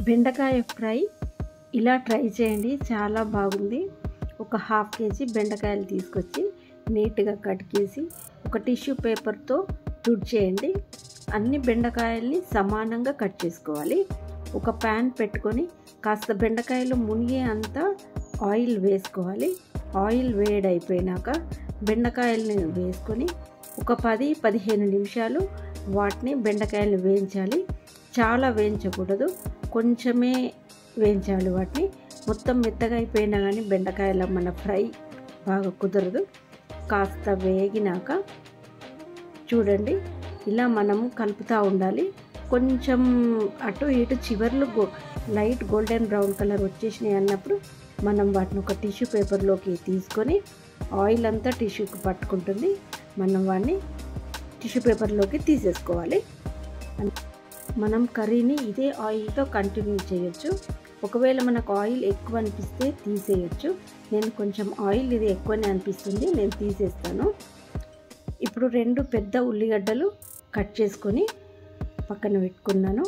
బెండకాయ ఫ్రై ఇలా ట్రై చేయండి చాలా బాగుంది ఒక హాఫ్ కేజీ బెండకాయలు తీసుకొచ్చి నీట్గా కట్ చేసి ఒక టిష్యూ పేపర్తో తుడిచేయండి అన్ని బెండకాయల్ని సమానంగా కట్ చేసుకోవాలి ఒక ప్యాన్ పెట్టుకొని కాస్త బెండకాయలు మునిగే అంత ఆయిల్ వేసుకోవాలి ఆయిల్ వేడైపోయినాక బెండకాయలని వేసుకొని ఒక పది పదిహేను నిమిషాలు వాటిని బెండకాయలు వేయించాలి చాలా వేయించకూడదు కొంచెమే వేయించాలి వాటిని మొత్తం మెత్తగా అయిపోయినా కానీ బెండకాయల మన ఫ్రై బాగా కుదరదు కాస్త వేగినాక చూడండి ఇలా మనం కలుపుతూ ఉండాలి కొంచెం అటు ఇటు చివర్లు గో లైట్ గోల్డెన్ బ్రౌన్ కలర్ వచ్చేసినాయి అన్నప్పుడు మనం వాటిని ఒక టిష్యూ పేపర్లోకి తీసుకొని ఆయిల్ అంతా టిష్యూకి పట్టుకుంటుంది మనం వాడిని టిష్యూ పేపర్లోకి తీసేసుకోవాలి మనం కర్రీని ఇదే ఆయిల్తో కంటిన్యూ చేయొచ్చు ఒకవేళ మనకు ఆయిల్ ఎక్కువ అనిపిస్తే తీసేయచ్చు నేను కొంచెం ఆయిల్ ఇది ఎక్కువనే అనిపిస్తుంది నేను తీసేస్తాను ఇప్పుడు రెండు పెద్ద ఉల్లిగడ్డలు కట్ చేసుకొని పక్కన పెట్టుకున్నాను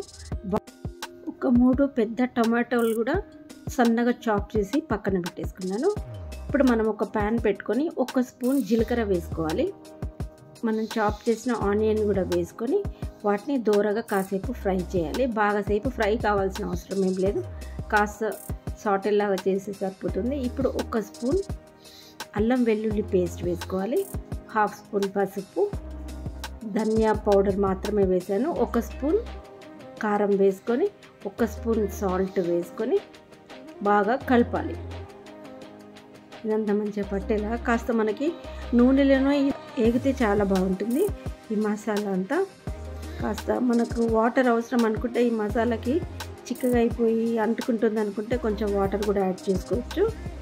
ఒక మూడు పెద్ద టమాటోలు కూడా సన్నగా చాప్ చేసి పక్కన పెట్టేసుకున్నాను ఇప్పుడు మనం ఒక ప్యాన్ పెట్టుకొని ఒక స్పూన్ జీలకర్ర వేసుకోవాలి మనం చాప్ చేసిన ఆనియన్ కూడా వేసుకొని వాటిని దూరగా కాసేపు ఫ్రై చేయాలి బాగాసేపు ఫ్రై కావాల్సిన అవసరం ఏం లేదు కాస్త సాటెల్లాగా చేసి సరిపోతుంది ఇప్పుడు ఒక స్పూన్ అల్లం వెల్లుల్లి పేస్ట్ వేసుకోవాలి హాఫ్ స్పూన్ పసుపు ధనియా పౌడర్ మాత్రమే వేసాను ఒక స్పూన్ కారం వేసుకొని ఒక స్పూన్ సాల్ట్ వేసుకొని బాగా కలపాలి ఇదంతా మంచిగా పట్టేలా కాస్త మనకి నూనెలోనో ఏగితే చాలా బాగుంటుంది ఈ మసాలా అంతా కాస్త మనకు వాటర్ అవసరం అనుకుంటే ఈ మసాలాకి చిక్కగా అయిపోయి అంటుకుంటుంది అనుకుంటే కొంచెం వాటర్ కూడా యాడ్ చేసుకోవచ్చు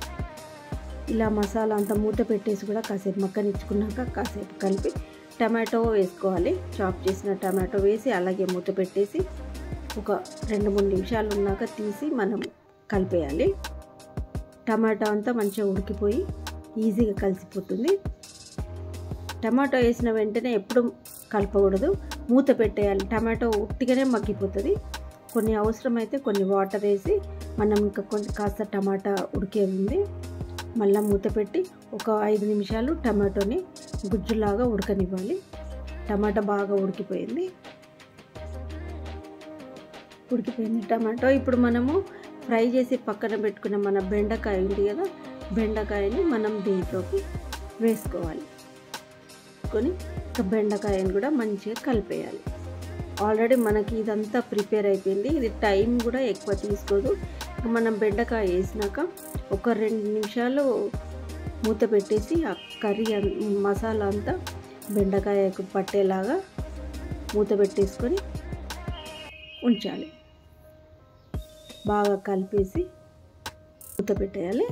ఇలా మసాలా అంతా మూత పెట్టేసి కూడా కాసేపు మక్కనిచ్చుకున్నాక కాసేపు కలిపి టమాటో వేసుకోవాలి చాప్ చేసిన టమాటో వేసి అలాగే మూత పెట్టేసి ఒక రెండు మూడు నిమిషాలు ఉన్నాక తీసి మనం కలిపేయాలి టమాటో అంతా మంచిగా ఉడికిపోయి ఈజీగా కలిసిపోతుంది టమాటో వేసిన వెంటనే ఎప్పుడు కలపకూడదు మూత పెట్టేయాలి టమాటో ఉట్టిగానే మగ్గిపోతుంది కొన్ని అవసరమైతే కొన్ని వాటర్ వేసి మనం ఇంకా కొంచెం కాస్త టమాటా ఉడికేది ఉంది మళ్ళీ మూత పెట్టి ఒక ఐదు నిమిషాలు టమాటోని గుజ్జులాగా ఉడకనివ్వాలి టమాటా బాగా ఉడికిపోయింది ఉడికిపోయింది టమాటో ఇప్పుడు మనము ఫ్రై చేసి పక్కన పెట్టుకున్న మన బెండకాయ ఉంది కదా బెండకాయని మనం దీంట్లోకి వేసుకోవాలి కొని ఇంకా బెండకాయని కూడా మంచిగా కలిపేయాలి ఆల్రెడీ మనకి ఇదంతా ప్రిపేర్ అయిపోయింది ఇది టైం కూడా ఎక్కువ తీసుకోదు మనం బెండకాయ వేసినాక ఒక రెండు నిమిషాలు మూత పెట్టేసి ఆ కర్రీ మసాలా అంతా బెండకాయకు పట్టేలాగా మూత పెట్టేసుకొని ఉంచాలి బాగా కలిపేసి మూత పెట్టేయాలి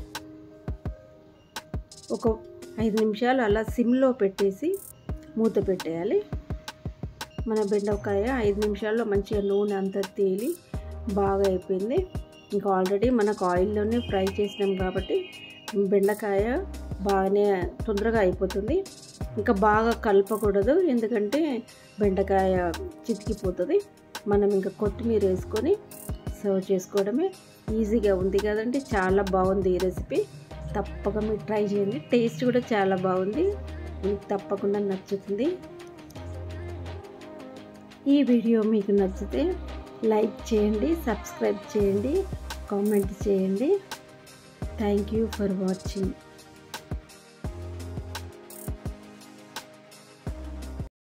ఒక ఐదు నిమిషాలు అలా సిమ్లో పెట్టేసి మూత పెట్టేయాలి మన బెండకాయ ఐదు నిమిషాల్లో మంచిగా నూనె అంతా తేలి బాగా అయిపోయింది ఇంకా ఆల్రెడీ మనకు ఆయిల్లోనే ఫ్రై చేసినాం కాబట్టి బెండకాయ బాగానే తొందరగా అయిపోతుంది ఇంకా బాగా కలపకూడదు ఎందుకంటే బెండకాయ చితికిపోతుంది మనం ఇంకా కొత్తిమీర వేసుకొని సర్వ్ చేసుకోవడమే ఈజీగా ఉంది కదండి చాలా బాగుంది ఈ రెసిపీ తప్పక మీరు ట్రై చేయండి టేస్ట్ కూడా చాలా బాగుంది మీకు తప్పకుండా నచ్చుతుంది ఈ వీడియో మీకు నచ్చితే లైక్ చేయండి సబ్స్క్రైబ్ చేయండి కామెంట్ చేయండి థ్యాంక్ యూ ఫర్ వాచింగ్